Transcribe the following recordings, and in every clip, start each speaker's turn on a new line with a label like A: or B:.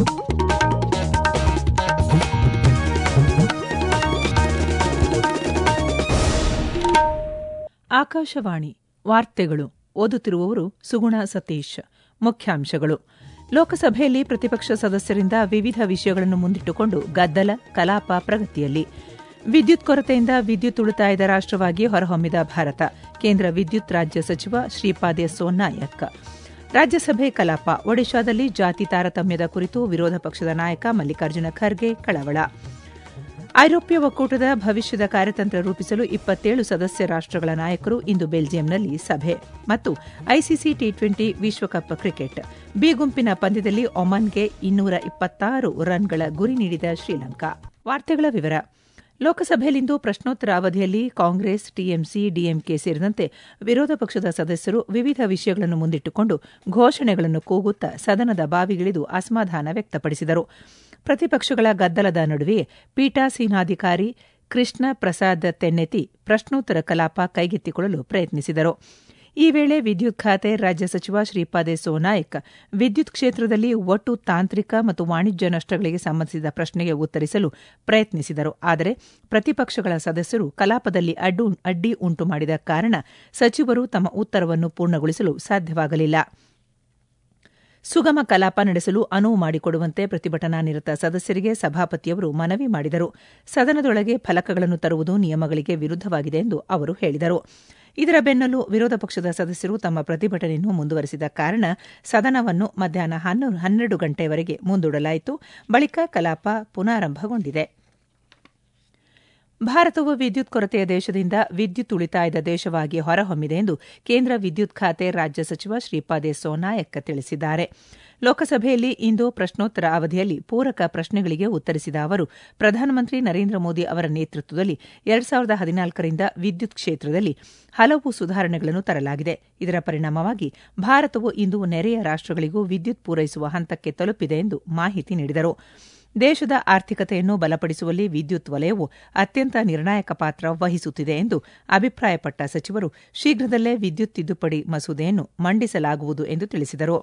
A: ಆಕಾಶವಾಣಿ ವಾರ್ತೆಗಳು ಓದುತ್ತಿರುವವರು ಸುಗುಣ ಸತೀಶ್ ಮುಖ್ಯಾಂಶಗಳು ಲೋಕಸಭೆಯಲ್ಲಿ ಪ್ರತಿಪಕ್ಷ ಸದಸ್ಯರಿಂದ ವಿವಿಧ ವಿಷಯಗಳನ್ನು ಮುಂದಿಟ್ಟುಕೊಂಡು ಗದ್ದಲ ಕಲಾಪ ಪ್ರಗತಿಯಲ್ಲಿ ವಿದ್ಯುತ್ ಕೊರತೆಯಿಂದ ವಿದ್ಯುತ್ ಉಳಿತಾಯದ ರಾಷ್ಟವಾಗಿ ಹೊರಹೊಮ್ಮಿದ ಭಾರತ ಕೇಂದ್ರ ವಿದ್ಯುತ್ ರಾಜ್ಯ ಸಚಿವ ಶ್ರೀಪಾದ್ ಯೆಸ್ಸೋ ನಾಯಕ್ ರಾಜ್ಯಸಭೆ ಕಲಾಪ ಒಡಿಶಾದಲ್ಲಿ ಜಾತಿ ತಾರತಮ್ಯದ ಕುರಿತು ವಿರೋಧ ಪಕ್ಷದ ನಾಯಕ ಮಲ್ಲಿಕಾರ್ಜುನ ಖರ್ಗೆ ಕಳವಳ ಐರೋಪ್ಯ ಒಕ್ಕೂಟದ ಭವಿಷ್ಯದ ಕಾರ್ಯತಂತ್ರ ರೂಪಿಸಲು ಇಪ್ಪತ್ತೇಳು ಸದಸ್ಯ ರಾಷ್ಟಗಳ ನಾಯಕರು ಇಂದು ಬೆಲ್ಜಿಯಂನಲ್ಲಿ ಸಭೆ ಮತ್ತು ಐಸಿಸಿ ಟಿ ಟ್ವೆಂಟಿ ವಿಶ್ವಕಪ್ ಕ್ರಿಕೆಟ್ ಬಿ ಗುಂಪಿನ ಪಂದ್ಯದಲ್ಲಿ ಒಮನ್ಗೆ ಇನ್ನೂರ ಇಪ್ಪತ್ತಾರು ರನ್ಗಳ ಗುರಿ ನೀಡಿದ ಶ್ರೀಲಂಕಾ ವಾರ್ತೆಗಳ ವಿವರ ಲೋಕಸಭೆಯಲ್ಲಿಂದು ಪ್ರಶ್ನೋತ್ತರ ಅವಧಿಯಲ್ಲಿ ಕಾಂಗ್ರೆಸ್ ಟಿಎಂಸಿ ಡಿಎಂಕೆ ಸೇರಿದಂತೆ ವಿರೋಧ ಪಕ್ಷದ ಸದಸ್ಯರು ವಿವಿಧ ವಿಷಯಗಳನ್ನು ಮುಂದಿಟ್ಟುಕೊಂಡು ಘೋಷಣೆಗಳನ್ನು ಕೂಗುತ್ತಾ ಸದನದ ಬಾವಿಗಿಳಿದು ಅಸಮಾಧಾನ ವ್ಯಕ್ತಪಡಿಸಿದರು ಪ್ರತಿಪಕ್ಷಗಳ ಗದ್ದಲದ ನಡುವೆಯೇ ಪೀಠಾಸೀನಾಧಿಕಾರಿ ಕೃಷ್ಣ ಪ್ರಸಾದ್ ತೆನ್ನೆತಿ ಪ್ರಶ್ನೋತ್ತರ ಕಲಾಪ ಕೈಗೆತ್ತಿಕೊಳ್ಳಲು ಪ್ರಯತ್ನಿಸಿದರು ಈ ವೇಳೆ ವಿದ್ಯುತ್ ಖಾತೆ ರಾಜ್ಯ ಸಚಿವ ಶ್ರೀಪಾದ್ ಯೆಸ್ಸೋ ನಾಯಕ್ ವಿದ್ಯುತ್ ಕ್ಷೇತ್ರದಲ್ಲಿ ಒಟ್ಟು ತಾಂತ್ರಿಕ ಮತ್ತು ವಾಣಿಜ್ಯ ನಷ್ಟಗಳಿಗೆ ಸಂಬಂಧಿಸಿದ ಪ್ರಶ್ನೆಗೆ ಉತ್ತರಿಸಲು ಪ್ರಯತ್ನಿಸಿದರು ಆದರೆ ಪ್ರತಿಪಕ್ಷಗಳ ಸದಸ್ಯರು ಕಲಾಪದಲ್ಲಿ ಅಡ್ಡಿ ಉಂಟು ಮಾಡಿದ ಕಾರಣ ಸಚಿವರು ತಮ್ಮ ಉತ್ತರವನ್ನು ಪೂರ್ಣಗೊಳಿಸಲು ಸಾಧ್ಯವಾಗಲಿಲ್ಲ ಸುಗಮ ಕಲಾಪ ನಡೆಸಲು ಅನುವು ಮಾಡಿಕೊಡುವಂತೆ ಪ್ರತಿಭಟನಾ ನಿರತ ಸದಸ್ಯರಿಗೆ ಸಭಾಪತಿಯವರು ಮನವಿ ಮಾಡಿದರು ಸದನದೊಳಗೆ ಫಲಕಗಳನ್ನು ತರುವುದು ನಿಯಮಗಳಿಗೆ ವಿರುದ್ದವಾಗಿದೆ ಎಂದು ಅವರು ಹೇಳಿದರು ಇದರ ಬೆನ್ನಲ್ಲೂ ವಿರೋಧ ಪಕ್ಷದ ಸದಸ್ಯರು ತಮ್ಮ ಪ್ರತಿಭಟನೆಯನ್ನು ಮುಂದುವರೆಸಿದ ಕಾರಣ ಸದನವನ್ನು ಮಧ್ಯಾಹ್ನ ಹನ್ನೆರಡು ಗಂಟೆಯವರೆಗೆ ಮುಂದೂಡಲಾಯಿತು ಬಳಿಕ ಕಲಾಪ ಪುನಾರಂಭಗೊಂಡಿದೆ ಭಾರತವು ವಿದ್ಯುತ್ ಕೊರತೆಯ ದೇಶದಿಂದ ವಿದ್ಯುತ್ ಉಳಿತಾಯದ ದೇಶವಾಗಿ ಹೊರಹೊಮ್ಮಿದೆ ಎಂದು ಕೇಂದ್ರ ವಿದ್ಯುತ್ ಖಾತೆ ರಾಜ್ಯ ಸಚಿವ ಶ್ರೀಪಾದ್ ಯೆಸ್ಸೋ ನಾಯಕ್ ತಿಳಿಸಿದ್ದಾರೆ ಲೋಕಸಭೆಯಲ್ಲಿ ಇಂದು ಪ್ರಶ್ನೋತ್ತರ ಅವಧಿಯಲ್ಲಿ ಪೂರಕ ಪ್ರಶ್ನೆಗಳಿಗೆ ಉತ್ತರಿಸಿದ ಅವರು ಪ್ರಧಾನಮಂತ್ರಿ ನರೇಂದ್ರ ಮೋದಿ ಅವರ ನೇತೃತ್ವದಲ್ಲಿ ಎರಡು ಸಾವಿರದ ಹದಿನಾಲ್ಕರಿಂದ ವಿದ್ಯುತ್ ಕ್ಷೇತ್ರದಲ್ಲಿ ಹಲವು ಸುಧಾರಣೆಗಳನ್ನು ತರಲಾಗಿದೆ ಇದರ ಪರಿಣಾಮವಾಗಿ ಭಾರತವು ಇಂದು ನೆರೆಯ ರಾಷ್ಟಗಳಿಗೂ ವಿದ್ಯುತ್ ಪೂರೈಸುವ ಹಂತಕ್ಕೆ ತಲುಪಿದೆ ಎಂದು ಮಾಹಿತಿ ನೀಡಿದರು ದೇಶದ ಆರ್ಥಿಕತೆಯನ್ನು ಬಲಪಡಿಸುವಲ್ಲಿ ವಿದ್ಯುತ್ ವಲಯವು ಅತ್ಯಂತ ನಿರ್ಣಾಯಕ ಪಾತ್ರ ವಹಿಸುತ್ತಿದೆ ಎಂದು ಅಭಿಪ್ರಾಯಪಟ್ಟ ಸಚಿವರು ಶೀಘ್ರದಲ್ಲೇ ವಿದ್ಯುತ್ ತಿದ್ದುಪಡಿ ಮಸೂದೆಯನ್ನು ಮಂಡಿಸಲಾಗುವುದು ಎಂದು ತಿಳಿಸಿದರು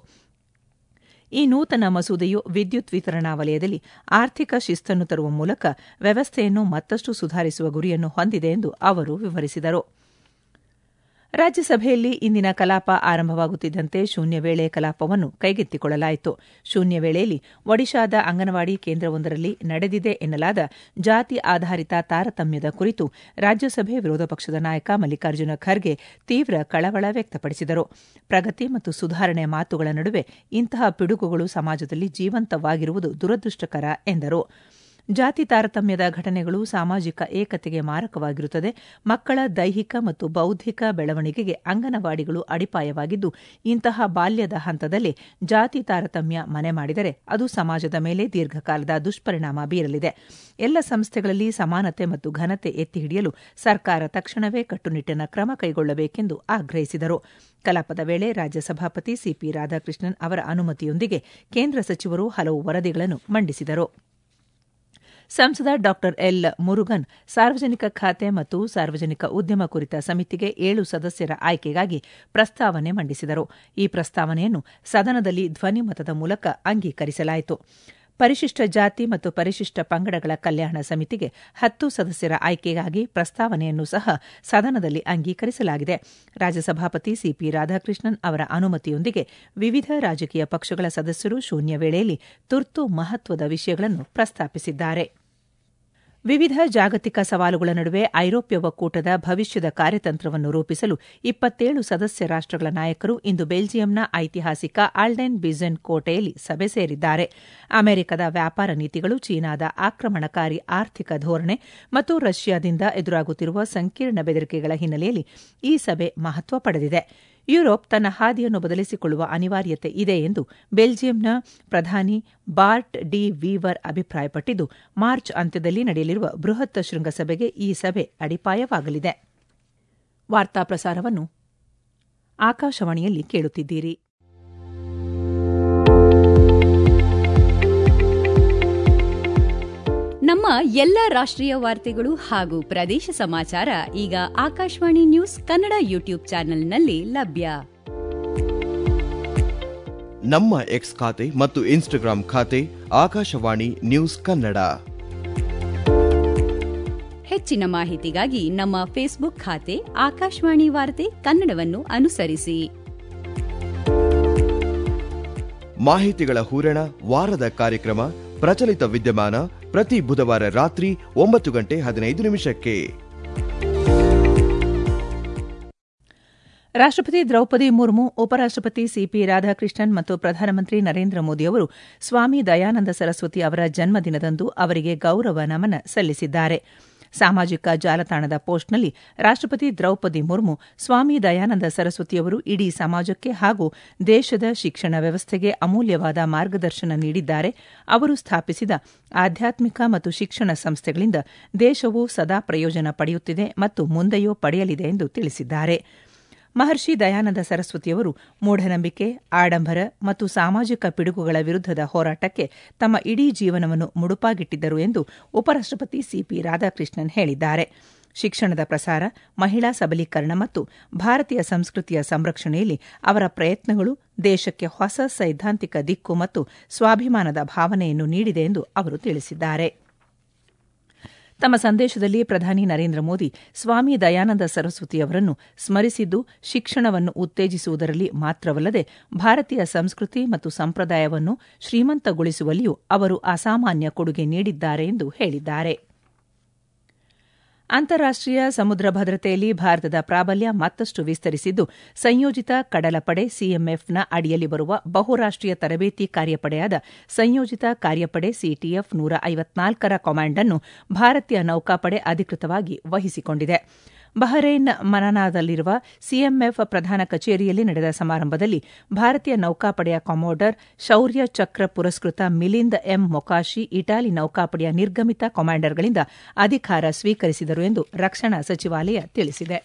A: ಈ ನೂತನ ಮಸೂದೆಯು ವಿದ್ಯುತ್ ವಿತರಣಾ ವಲಯದಲ್ಲಿ ಆರ್ಥಿಕ ಶಿಸ್ತನ್ನು ತರುವ ಮೂಲಕ ವ್ಯವಸ್ಥೆಯನ್ನು ಮತ್ತಷ್ಟು ಸುಧಾರಿಸುವ ಗುರಿಯನ್ನು ಹೊಂದಿದೆ ಎಂದು ಅವರು ವಿವರಿಸಿದರು ರಾಜ್ಯಸಭೆಯಲ್ಲಿ ಇಂದಿನ ಕಲಾಪ ಆರಂಭವಾಗುತ್ತಿದ್ದಂತೆ ಶೂನ್ಯ ವೇಳೆ ಕಲಾಪವನ್ನು ಕೈಗೆತ್ತಿಕೊಳ್ಳಲಾಯಿತು ಶೂನ್ಯ ವೇಳೆಯಲ್ಲಿ ಒಡಿಶಾದ ಅಂಗನವಾಡಿ ಕೇಂದ್ರವೊಂದರಲ್ಲಿ ನಡೆದಿದೆ ಎನ್ನಲಾದ ಜಾತಿ ಆಧಾರಿತ ತಾರತಮ್ಯದ ಕುರಿತು ರಾಜ್ಯಸಭೆ ವಿರೋಧ ಪಕ್ಷದ ನಾಯಕ ಮಲ್ಲಿಕಾರ್ಜುನ ಖರ್ಗೆ ತೀವ್ರ ಕಳವಳ ವ್ಯಕ್ತಪಡಿಸಿದರು ಪ್ರಗತಿ ಮತ್ತು ಸುಧಾರಣೆ ಮಾತುಗಳ ನಡುವೆ ಇಂತಹ ಪಿಡುಗುಗಳು ಸಮಾಜದಲ್ಲಿ ಜೀವಂತವಾಗಿರುವುದು ದುರದೃಷ್ಟಕರ ಎಂದರು ಜಾತಿ ತಾರತಮ್ಯದ ಘಟನೆಗಳು ಸಾಮಾಜಿಕ ಏಕತೆಗೆ ಮಾರಕವಾಗಿರುತ್ತದೆ ಮಕ್ಕಳ ದೈಹಿಕ ಮತ್ತು ಬೌದ್ಧಿಕ ಬೆಳವಣಿಗೆಗೆ ಅಂಗನವಾಡಿಗಳು ಅಡಿಪಾಯವಾಗಿದ್ದು ಇಂತಹ ಬಾಲ್ಯದ ಹಂತದಲ್ಲೇ ಜಾತಿ ತಾರತಮ್ಯ ಮನೆ ಮಾಡಿದರೆ ಅದು ಸಮಾಜದ ಮೇಲೆ ದೀರ್ಘಕಾಲದ ದುಷ್ಪರಿಣಾಮ ಬೀರಲಿದೆ ಎಲ್ಲ ಸಂಸ್ಥೆಗಳಲ್ಲಿ ಸಮಾನತೆ ಮತ್ತು ಘನತೆ ಎತ್ತಿ ಹಿಡಿಯಲು ಸರ್ಕಾರ ತಕ್ಷಣವೇ ಕಟ್ಟುನಿಟ್ಟಿನ ಕ್ರಮ ಕೈಗೊಳ್ಳಬೇಕೆಂದು ಆಗ್ರಹಿಸಿದರು ಕಲಾಪದ ವೇಳೆ ರಾಜ್ಯ ಸಭಾಪತಿ ಸಿಪಿ ರಾಧಾಕೃಷ್ಣನ್ ಅವರ ಅನುಮತಿಯೊಂದಿಗೆ ಕೇಂದ್ರ ಸಚಿವರು ಹಲವು ವರದಿಗಳನ್ನು ಮಂಡಿಸಿದರು ಸಂಸದ ಡಾ ಎಲ್ ಮುರುಗನ್ ಸಾರ್ವಜನಿಕ ಖಾತೆ ಮತ್ತು ಸಾರ್ವಜನಿಕ ಉದ್ಯಮ ಕುರಿತ ಸಮಿತಿಗೆ ಏಳು ಸದಸ್ಯರ ಆಯ್ಕೆಗಾಗಿ ಪ್ರಸ್ತಾವನೆ ಮಂಡಿಸಿದರು ಈ ಪ್ರಸ್ತಾವನೆಯನ್ನು ಸದನದಲ್ಲಿ ಧ್ವನಿಮತದ ಮೂಲಕ ಅಂಗೀಕರಿಸಲಾಯಿತು ಪರಿಶಿಷ್ಟ ಜಾತಿ ಮತ್ತು ಪರಿಶಿಷ್ಟ ಪಂಗಡಗಳ ಕಲ್ಯಾಣ ಸಮಿತಿಗೆ ಹತ್ತು ಸದಸ್ಯರ ಆಯ್ಕೆಗಾಗಿ ಪ್ರಸ್ತಾವನೆಯನ್ನು ಸಹ ಸದನದಲ್ಲಿ ಅಂಗೀಕರಿಸಲಾಗಿದೆ ರಾಜ್ಯಸಭಾಪತಿ ಸಿಪಿ ರಾಧಾಕೃಷ್ಣನ್ ಅವರ ಅನುಮತಿಯೊಂದಿಗೆ ವಿವಿಧ ರಾಜಕೀಯ ಪಕ್ಷಗಳ ಸದಸ್ಯರು ಶೂನ್ಯ ವೇಳೆಯಲ್ಲಿ ತುರ್ತು ಮಹತ್ವದ ವಿಷಯಗಳನ್ನು ಪ್ರಸ್ತಾಪಿಸಿದ್ದಾರೆ ವಿವಿಧ ಜಾಗತಿಕ ಸವಾಲುಗಳ ನಡುವೆ ಐರೋಪ್ಯ ಒಕ್ಕೂಟದ ಭವಿಷ್ಯದ ಕಾರ್ಯತಂತ್ರವನ್ನು ರೂಪಿಸಲು ಇಪ್ಪತ್ತೇಳು ಸದಸ್ಯ ರಾಷ್ಟಗಳ ನಾಯಕರು ಇಂದು ಬೆಲ್ಜಿಯಂನ ಐತಿಹಾಸಿಕ ಆಲ್ಡೆನ್ ಬಿಜೆನ್ ಕೋಟೆಯಲ್ಲಿ ಸಭೆ ಸೇರಿದ್ದಾರೆ ಅಮೆರಿಕದ ವ್ಯಾಪಾರ ನೀತಿಗಳು ಚೀನಾದ ಆಕ್ರಮಣಕಾರಿ ಆರ್ಥಿಕ ಧೋರಣೆ ಮತ್ತು ರಷ್ಯಾದಿಂದ ಎದುರಾಗುತ್ತಿರುವ ಸಂಕೀರ್ಣ ಬೆದರಿಕೆಗಳ ಹಿನ್ನೆಲೆಯಲ್ಲಿ ಈ ಸಭೆ ಮಹತ್ವ ಪಡೆದಿದೆ ಯುರೋಪ್ ತನ್ನ ಹಾದಿಯನ್ನು ಬದಲಿಸಿಕೊಳ್ಳುವ ಅನಿವಾರ್ಯತೆ ಇದೆ ಎಂದು ಬೆಲ್ಜಿಯಂನ ಪ್ರಧಾನಿ ಬಾರ್ಟ್ ಡಿ ವೀವರ್ ಅಭಿಪ್ರಾಯಪಟ್ಟಿದ್ದು ಮಾರ್ಚ್ ಅಂತ್ಯದಲ್ಲಿ ನಡೆಯಲಿರುವ ಬೃಹತ್ ಶೃಂಗಸಭೆಗೆ ಈ ಸಭೆ ಅಡಿಪಾಯವಾಗಲಿದೆ ವಾರ್ತಾ ಪ್ರಸಾರವನ್ನು ಆಕಾಶವಾಣಿಯಲ್ಲಿ ಕೇಳುತ್ತಿದ್ದೀರಿ
B: ನಮ್ಮ ಎಲ್ಲ ರಾಷ್ಟ್ರೀಯ ವಾರ್ತೆಗಳು ಹಾಗೂ ಪ್ರದೇಶ ಸಮಾಚಾರ ಈಗ ಆಕಾಶವಾಣಿ ನ್ಯೂಸ್ ಕನ್ನಡ ಯೂಟ್ಯೂಬ್ ಚಾನೆಲ್ನಲ್ಲಿ ಲಭ್ಯ
C: ನಮ್ಮ ಎಕ್ಸ್ ಖಾತೆ ಮತ್ತು ಇನ್ಸ್ಟಾಗ್ರಾಂ ಖಾತೆ ಆಕಾಶವಾಣಿ ನ್ಯೂಸ್ ಕನ್ನಡ
B: ಹೆಚ್ಚಿನ ಮಾಹಿತಿಗಾಗಿ ನಮ್ಮ ಫೇಸ್ಬುಕ್ ಖಾತೆ ಆಕಾಶವಾಣಿ ವಾರ್ತೆ ಕನ್ನಡವನ್ನು ಅನುಸರಿಸಿ
C: ಮಾಹಿತಿಗಳ ಹೂರಣ ವಾರದ ಕಾರ್ಯಕ್ರಮ ಪ್ರಚಲಿತ ವಿದ್ಯಮಾನ ಪ್ರತಿ ಬುಧವಾರ ರಾತ್ರಿ ಒಂಬತ್ತು ಗಂಟೆ ಹದಿನೈದು ನಿಮಿಷಕ್ಕೆ
A: ರಾಷ್ಟಪತಿ ದ್ರೌಪದಿ ಮುರ್ಮು ಉಪರಾಷ್ಟಪತಿ ಸಿಪಿ ರಾಧಾಕೃಷ್ಣನ್ ಮತ್ತು ಪ್ರಧಾನಮಂತ್ರಿ ನರೇಂದ್ರ ಮೋದಿ ಅವರು ಸ್ವಾಮಿ ದಯಾನಂದ ಸರಸ್ವತಿ ಅವರ ಜನ್ಮದಿನದಂದು ಅವರಿಗೆ ಗೌರವ ನಮನ ಸಲ್ಲಿಸಿದ್ದಾರೆ ಸಾಮಾಜಿಕ ಜಾಲತಾಣದ ಪೋಸ್ಟ್ನಲ್ಲಿ ರಾಷ್ಟಪತಿ ದ್ರೌಪದಿ ಮುರ್ಮು ಸ್ವಾಮಿ ದಯಾನಂದ ಸರಸ್ವತಿಯವರು ಇಡೀ ಸಮಾಜಕ್ಕೆ ಹಾಗೂ ದೇಶದ ಶಿಕ್ಷಣ ವ್ಯವಸ್ಥೆಗೆ ಅಮೂಲ್ಯವಾದ ಮಾರ್ಗದರ್ಶನ ನೀಡಿದ್ದಾರೆ ಅವರು ಸ್ಥಾಪಿಸಿದ ಆಧ್ಯಾತ್ಮಿಕ ಮತ್ತು ಶಿಕ್ಷಣ ಸಂಸ್ಥೆಗಳಿಂದ ದೇಶವು ಸದಾ ಪ್ರಯೋಜನ ಪಡೆಯುತ್ತಿದೆ ಮತ್ತು ಮುಂದೆಯೂ ಪಡೆಯಲಿದೆ ಎಂದು ತಿಳಿಸಿದ್ದಾರೆ ಮಹರ್ಷಿ ದಯಾನಂದ ಸರಸ್ವತಿಯವರು ಮೂಢನಂಬಿಕೆ ಆಡಂಬರ ಮತ್ತು ಸಾಮಾಜಿಕ ಪಿಡುಗುಗಳ ವಿರುದ್ದದ ಹೋರಾಟಕ್ಕೆ ತಮ್ಮ ಇಡೀ ಜೀವನವನ್ನು ಮುಡುಪಾಗಿಟ್ಟಿದ್ದರು ಎಂದು ಉಪರಾಷ್ಟಪತಿ ಸಿಪಿ ರಾಧಾಕೃಷ್ಣನ್ ಹೇಳಿದ್ದಾರೆ ಶಿಕ್ಷಣದ ಪ್ರಸಾರ ಮಹಿಳಾ ಸಬಲೀಕರಣ ಮತ್ತು ಭಾರತೀಯ ಸಂಸ್ಕೃತಿಯ ಸಂರಕ್ಷಣೆಯಲ್ಲಿ ಅವರ ಪ್ರಯತ್ನಗಳು ದೇಶಕ್ಕೆ ಹೊಸ ಸೈದ್ಧಾಂತಿಕ ದಿಕ್ಕು ಮತ್ತು ಸ್ವಾಭಿಮಾನದ ಭಾವನೆಯನ್ನು ನೀಡಿದೆ ಎಂದು ಅವರು ತಿಳಿಸಿದ್ದಾರೆ ತಮ್ಮ ಸಂದೇಶದಲ್ಲಿ ಪ್ರಧಾನಿ ನರೇಂದ್ರ ಮೋದಿ ಸ್ವಾಮಿ ದಯಾನಂದ ಸರಸ್ವತಿಯವರನ್ನು ಸ್ಮರಿಸಿದ್ದು ಶಿಕ್ಷಣವನ್ನು ಉತ್ತೇಜಿಸುವುದರಲ್ಲಿ ಮಾತ್ರವಲ್ಲದೆ ಭಾರತೀಯ ಸಂಸ್ಕೃತಿ ಮತ್ತು ಸಂಪ್ರದಾಯವನ್ನು ಶ್ರೀಮಂತಗೊಳಿಸುವಲ್ಲಿಯೂ ಅವರು ಅಸಾಮಾನ್ಯ ಕೊಡುಗೆ ನೀಡಿದ್ದಾರೆ ಎಂದು ಹೇಳಿದ್ದಾರೆ ಅಂತಾರಾಷ್ಟೀಯ ಸಮುದ್ರ ಭದ್ರತೆಯಲ್ಲಿ ಭಾರತದ ಪ್ರಾಬಲ್ಯ ಮತ್ತಷ್ಟು ವಿಸ್ತರಿಸಿದ್ದು ಸಂಯೋಜಿತ ಕಡಲಪಡೆ ಸಿಎಂಎಫ್ನ ಅಡಿಯಲ್ಲಿ ಬರುವ ಬಹುರಾಷ್ಟೀಯ ತರಬೇತಿ ಕಾರ್ಯಪಡೆಯಾದ ಸಂಯೋಜಿತ ಕಾರ್ಯಪಡೆ ಸಿಟಿಎಫ್ ನೂರ ಐವತ್ನಾಲ್ಕರ ಕಮಾಂಡ್ ಅನ್ನು ಭಾರತೀಯ ನೌಕಾಪಡೆ ಅಧಿಕೃತವಾಗಿ ವಹಿಸಿಕೊಂಡಿದೆ ಬಹರೈನ್ ಮನನಾದಲ್ಲಿರುವ ಸಿಎಂಎಫ್ ಪ್ರಧಾನ ಕಚೇರಿಯಲ್ಲಿ ನಡೆದ ಸಮಾರಂಭದಲ್ಲಿ ಭಾರತೀಯ ನೌಕಾಪಡೆಯ ಕಮಾಂಡರ್ ಶೌರ್ಯ ಚಕ್ರ ಪುರಸ್ಕೃತ ಮಿಲಿಂದ್ ಎಂ ಮೊಕಾಶಿ ಇಟಾಲಿ ನೌಕಾಪಡೆಯ ನಿರ್ಗಮಿತ ಕಮಾಂಡರ್ಗಳಿಂದ ಅಧಿಕಾರ ಸ್ವೀಕರಿಸಿದರು ಎಂದು ರಕ್ಷಣಾ ಸಚಿವಾಲಯ ತಿಳಿಸಿದೆ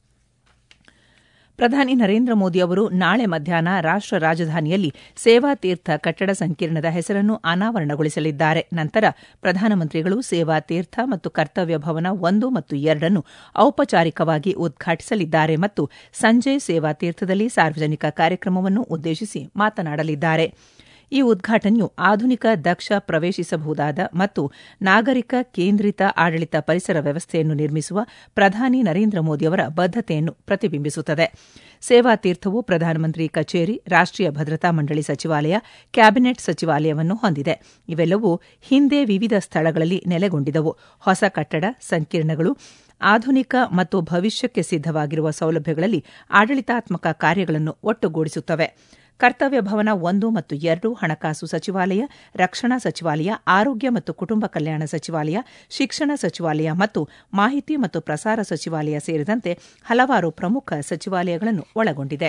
A: ಪ್ರಧಾನಿ ನರೇಂದ್ರ ಮೋದಿ ಅವರು ನಾಳೆ ಮಧ್ಯಾಹ್ನ ರಾಷ್ಟ ರಾಜಧಾನಿಯಲ್ಲಿ ಸೇವಾತೀರ್ಥ ಕಟ್ಟಡ ಸಂಕೀರ್ಣದ ಹೆಸರನ್ನು ಅನಾವರಣಗೊಳಿಸಲಿದ್ದಾರೆ ನಂತರ ಪ್ರಧಾನಮಂತ್ರಿಗಳು ಸೇವಾತೀರ್ಥ ಮತ್ತು ಕರ್ತವ್ಯ ಭವನ ಒಂದು ಮತ್ತು ಎರಡನ್ನು ಔಪಚಾರಿಕವಾಗಿ ಉದ್ಘಾಟಿಸಲಿದ್ದಾರೆ ಮತ್ತು ಸಂಜೆ ಸೇವಾತೀರ್ಥದಲ್ಲಿ ಸಾರ್ವಜನಿಕ ಕಾರ್ಯಕ್ರಮವನ್ನು ಉದ್ದೇಶಿಸಿ ಮಾತನಾಡಲಿದ್ದಾರೆ ಈ ಉದ್ಘಾಟನೆಯು ಆಧುನಿಕ ದಕ್ಷ ಪ್ರವೇಶಿಸಬಹುದಾದ ಮತ್ತು ನಾಗರಿಕ ಕೇಂದ್ರಿತ ಆಡಳಿತ ಪರಿಸರ ವ್ಯವಸ್ಥೆಯನ್ನು ನಿರ್ಮಿಸುವ ಪ್ರಧಾನಿ ನರೇಂದ್ರ ಮೋದಿಯವರ ಬದ್ದತೆಯನ್ನು ಪ್ರತಿಬಿಂಬಿಸುತ್ತದೆ ಸೇವಾತೀರ್ಥವು ಪ್ರಧಾನಮಂತ್ರಿ ಕಚೇರಿ ರಾಷ್ಟೀಯ ಭದ್ರತಾ ಮಂಡಳಿ ಸಚಿವಾಲಯ ಕ್ಯಾಬಿನೆಟ್ ಸಚಿವಾಲಯವನ್ನು ಹೊಂದಿದೆ ಇವೆಲ್ಲವೂ ಹಿಂದೆ ವಿವಿಧ ಸ್ಥಳಗಳಲ್ಲಿ ನೆಲೆಗೊಂಡಿದ್ದವು ಹೊಸ ಕಟ್ಟಡ ಸಂಕೀರ್ಣಗಳು ಆಧುನಿಕ ಮತ್ತು ಭವಿಷ್ಯಕ್ಕೆ ಸಿದ್ದವಾಗಿರುವ ಸೌಲಭ್ಯಗಳಲ್ಲಿ ಆಡಳಿತಾತ್ಮಕ ಕಾರ್ಯಗಳನ್ನು ಒಟ್ಟುಗೂಡಿಸುತ್ತವೆ ಕರ್ತವ್ಯ ಭವನ ಒಂದು ಮತ್ತು ಎರಡು ಹಣಕಾಸು ಸಚಿವಾಲಯ ರಕ್ಷಣಾ ಸಚಿವಾಲಯ ಆರೋಗ್ಯ ಮತ್ತು ಕುಟುಂಬ ಕಲ್ಯಾಣ ಸಚಿವಾಲಯ ಶಿಕ್ಷಣ ಸಚಿವಾಲಯ ಮತ್ತು ಮಾಹಿತಿ ಮತ್ತು ಪ್ರಸಾರ ಸಚಿವಾಲಯ ಸೇರಿದಂತೆ ಹಲವಾರು ಪ್ರಮುಖ ಸಚಿವಾಲಯಗಳನ್ನು ಒಳಗೊಂಡಿದೆ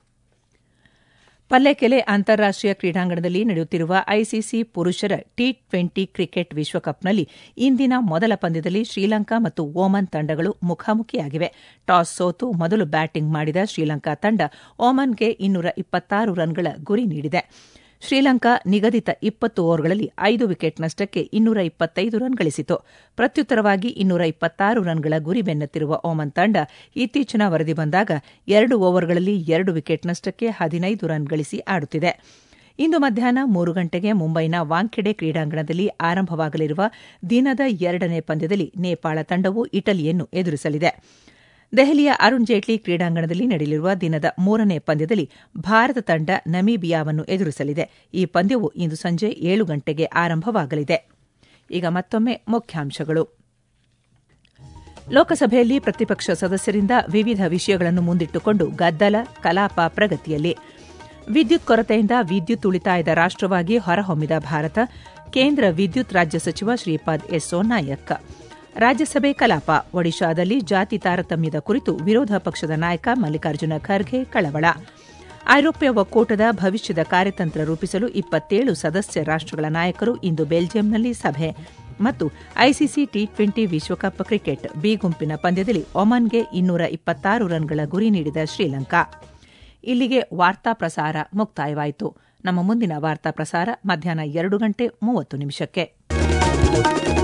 A: ಪಲ್ಲೆಕೆಲೆ ಅಂತಾರಾಷ್ಟೀಯ ಕ್ರೀಡಾಂಗಣದಲ್ಲಿ ನಡೆಯುತ್ತಿರುವ ಐಸಿಸಿ ಪುರುಷರ ಟಿ ಟ್ವೆಂಟಿ ಕ್ರಿಕೆಟ್ ವಿಶ್ವಕಪ್ನಲ್ಲಿ ಇಂದಿನ ಮೊದಲ ಪಂದ್ಯದಲ್ಲಿ ಶ್ರೀಲಂಕಾ ಮತ್ತು ಓಮನ್ ತಂಡಗಳು ಮುಖಾಮುಖಿಯಾಗಿವೆ ಟಾಸ್ ಸೋತು ಮೊದಲು ಬ್ಯಾಟಿಂಗ್ ಮಾಡಿದ ಶ್ರೀಲಂಕಾ ತಂಡ ಓಮನ್ಗೆ ಇನ್ನೂರ ಇಪ್ಪತ್ತಾರು ರನ್ಗಳ ಗುರಿ ನೀಡಿದೆ ಶ್ರೀಲಂಕಾ ನಿಗದಿತ ಇಪ್ಪತ್ತು ಓವರ್ಗಳಲ್ಲಿ ಐದು ವಿಕೆಟ್ ನಷ್ಟಕ್ಕೆ ಇನ್ನೂರ ಇಪ್ಪತ್ತೈದು ರನ್ ಗಳಿಸಿತು ಪ್ರತ್ಯುತ್ತರವಾಗಿ ಇನ್ನೂರ ಇಪ್ಪತ್ತಾರು ರನ್ಗಳ ಗುರಿ ಬೆನ್ನತ್ತಿರುವ ಓಮನ್ ತಂಡ ಇತ್ತೀಚಿನ ವರದಿ ಬಂದಾಗ ಎರಡು ಓವರ್ಗಳಲ್ಲಿ ಎರಡು ವಿಕೆಟ್ ನಷ್ಟಕ್ಕೆ ಹದಿನೈದು ರನ್ ಗಳಿಸಿ ಆಡುತ್ತಿದೆ ಇಂದು ಮಧ್ಯಾಹ್ನ ಮೂರು ಗಂಟೆಗೆ ಮುಂಬೈನ ವಾಂಖೆಡೆ ಕ್ರೀಡಾಂಗಣದಲ್ಲಿ ಆರಂಭವಾಗಲಿರುವ ದಿನದ ಎರಡನೇ ಪಂದ್ಯದಲ್ಲಿ ನೇಪಾಳ ತಂಡವು ಇಟಲಿಯನ್ನು ಎದುರಿಸಲಿದೆ ದೆಹಲಿಯ ಅರುಣ್ ಜೇಟ್ಲಿ ಕ್ರೀಡಾಂಗಣದಲ್ಲಿ ನಡೆಯಲಿರುವ ದಿನದ ಮೂರನೇ ಪಂದ್ಯದಲ್ಲಿ ಭಾರತ ತಂಡ ನಮೀಬಿಯಾವನ್ನು ಎದುರಿಸಲಿದೆ ಈ ಪಂದ್ಯವು ಇಂದು ಸಂಜೆ ಏಳು ಗಂಟೆಗೆ ಆರಂಭವಾಗಲಿದೆ ಈಗ ಮತ್ತೊಮ್ಮೆ ಮುಖ್ಯಾಂಶಗಳು ಲೋಕಸಭೆಯಲ್ಲಿ ಪ್ರತಿಪಕ್ಷ ಸದಸ್ಯರಿಂದ ವಿವಿಧ ವಿಷಯಗಳನ್ನು ಮುಂದಿಟ್ಟುಕೊಂಡು ಗದ್ದಲ ಕಲಾಪ ಪ್ರಗತಿಯಲ್ಲಿ ವಿದ್ಯುತ್ ಕೊರತೆಯಿಂದ ವಿದ್ಯುತ್ ಉಳಿತಾಯದ ರಾಷ್ಟವಾಗಿ ಹೊರಹೊಮ್ಮಿದ ಭಾರತ ಕೇಂದ್ರ ವಿದ್ಯುತ್ ರಾಜ್ಯ ಸಚಿವ ಶ್ರೀಪಾದ್ ಯೆಸ್ಸೋ ನಾಯಕ್ ರಾಜ್ಯಸಭೆ ಕಲಾಪ ಒಡಿಶಾದಲ್ಲಿ ಜಾತಿ ತಾರತಮ್ಯದ ಕುರಿತು ವಿರೋಧ ಪಕ್ಷದ ನಾಯಕ ಮಲ್ಲಿಕಾರ್ಜುನ ಖರ್ಗೆ ಕಳವಳ ಐರೋಪ್ಯ ಒಕ್ಕೂಟದ ಭವಿಷ್ಯದ ಕಾರ್ಯತಂತ್ರ ರೂಪಿಸಲು ಇಪ್ಪತ್ತೇಳು ಸದಸ್ಯ ರಾಷ್ಟಗಳ ನಾಯಕರು ಇಂದು ಬೆಲ್ಜಿಯಂನಲ್ಲಿ ಸಭೆ ಮತ್ತು ಐಸಿಸಿ ಟಿ ಟ್ವೆಂಟಿ ವಿಶ್ವಕಪ್ ಕ್ರಿಕೆಟ್ ಬಿ ಗುಂಪಿನ ಪಂದ್ಯದಲ್ಲಿ ಒಮನ್ಗೆ ಇನ್ನೂರ ಇಪ್ಪತ್ತಾರು ರನ್ಗಳ ಗುರಿ ನೀಡಿದ ಶ್ರೀಲಂಕಾ ಇಲ್ಲಿಗೆ ವಾರ್ತಾ ಪ್ರಸಾರ ಮುಕ್ತಾಯವಾಯಿತು ನಮ್ಮ ಮುಂದಿನ ವಾರ್ತಾ ಪ್ರಸಾರ ಮಧ್ಯಾಹ್ನ ಎರಡು ಗಂಟೆ ಮೂವತ್ತು ನಿಮಿಷಕ್ಕೆ